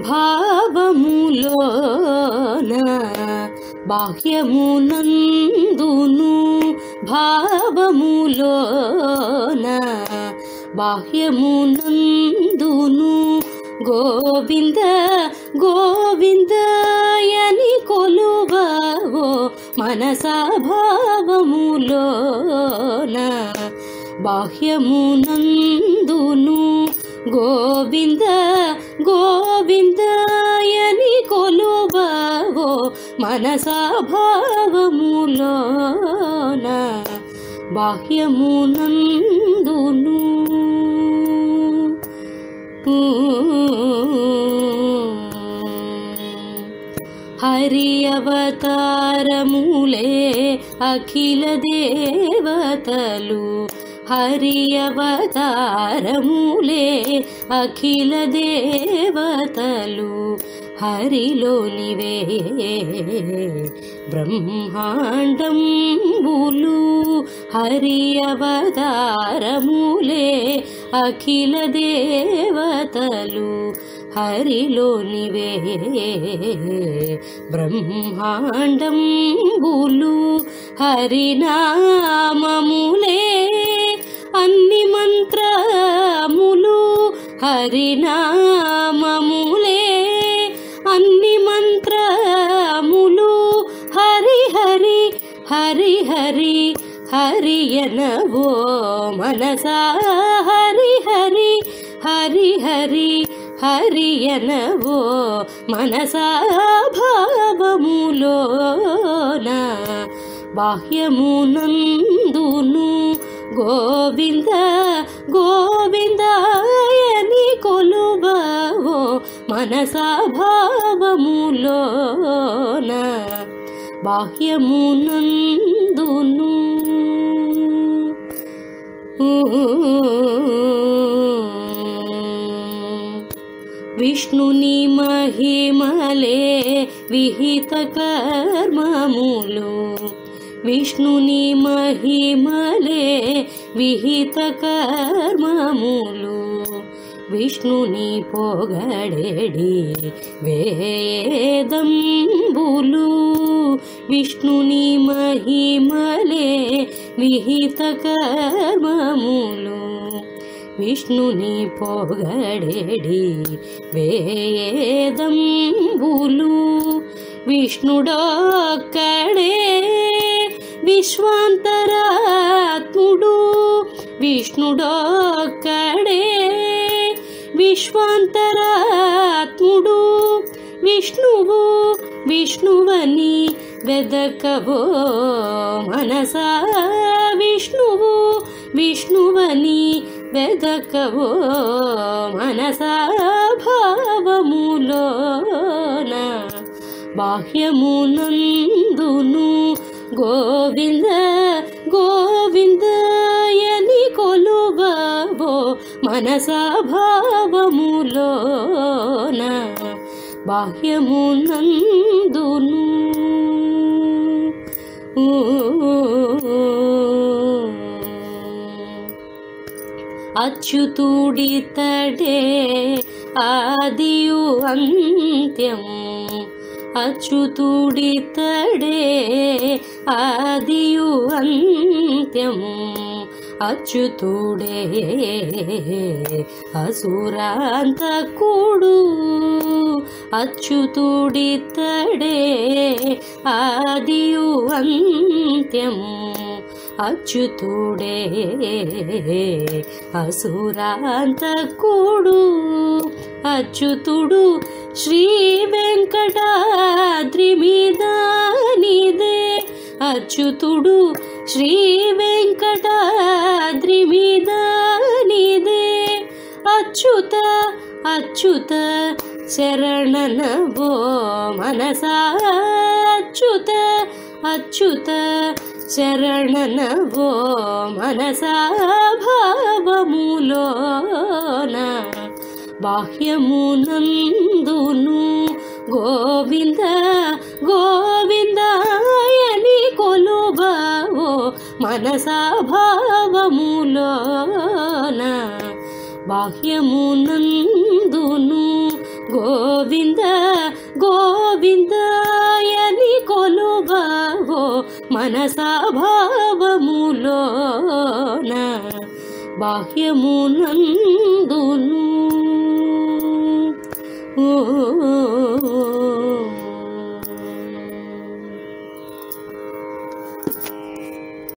భావములోన బాహ్యమునందును భావములోన బాహ్యమునందును గోవింద గోవిందయని కొలువవో మనసా భావములోన బాహ్యమునందును గోవింద గోవిందయని కొలువవో మనసా భావములోన బాహ్యమునందును హరి అవతారములే అఖిల దేవతలు హరి అవతారములే అఖిల దేవతలు హరిలోనివే బ్రహ్మాండంబులు హరి అవతారములే అఖిల దేవతలు హరిలోనివే బ్రహ్మాండంబులు హరినామములే అన్ని మంత్రములు హరినామములే అన్ని మంత్రములు హరి హరి హరి హరి హరియనవో మనసా హరి హరి హరి హరి హరియనవో మనసా భావములోన బాహ్యమునందును గోవింద గోవిందాయని కొలువవో మనసా భావములోన బాహ్యమునందును విష్ణుని మహిమలే విహిత కర్మములు విష్ణుని మహిమలే విహిత కర్మములు విష్ణుని పొగడేడి వేదంబులు విష్ణుని మహిమలే విహిత కర్మములు విష్ణుని పొగడేడి వేదంబులు విష్ణుడొక్కడే విశ్వాంతరాత్ముడు విష్ణుడొక్కడే విశ్వాంతరాత్ముడు విష్ణువు విష్ణువని వెదకవో మనసా విష్ణువు విష్ణువని వెదకవో మనసా భావములోన బాహ్యమునందును గోవింద గోవిందయని కొలువవో మనసా భావములోన బాహ్యమునందును అచ్యుతుడితడే ఆదియు అంత్యము అచ్యుతుడితడే ఆదియు అంత్యము అచ్యుతుడే అసురాంతకుడు అచ్యుతుడితడే ఆదియు అంత్యము అచ్యుతుడే అసురాంతకుడు అచ్యుతుడు శ్రీ వెంకటాద్రి మీద నీదే అచ్యుతుడు శ్రీ వెంకటాద్రి మీద నీదే అచ్యుత అచ్యుత శరణనవో మనసా అచ్యుత అచ్యుత శరణనవో మనసా భావములోన బాహ్యమునందును గోవింద గోవిందాయని కొలువవో మనసా భావములోన బాహ్యమునందును గోవింద మనసాభావములోన బాహ్యమునందును ఓ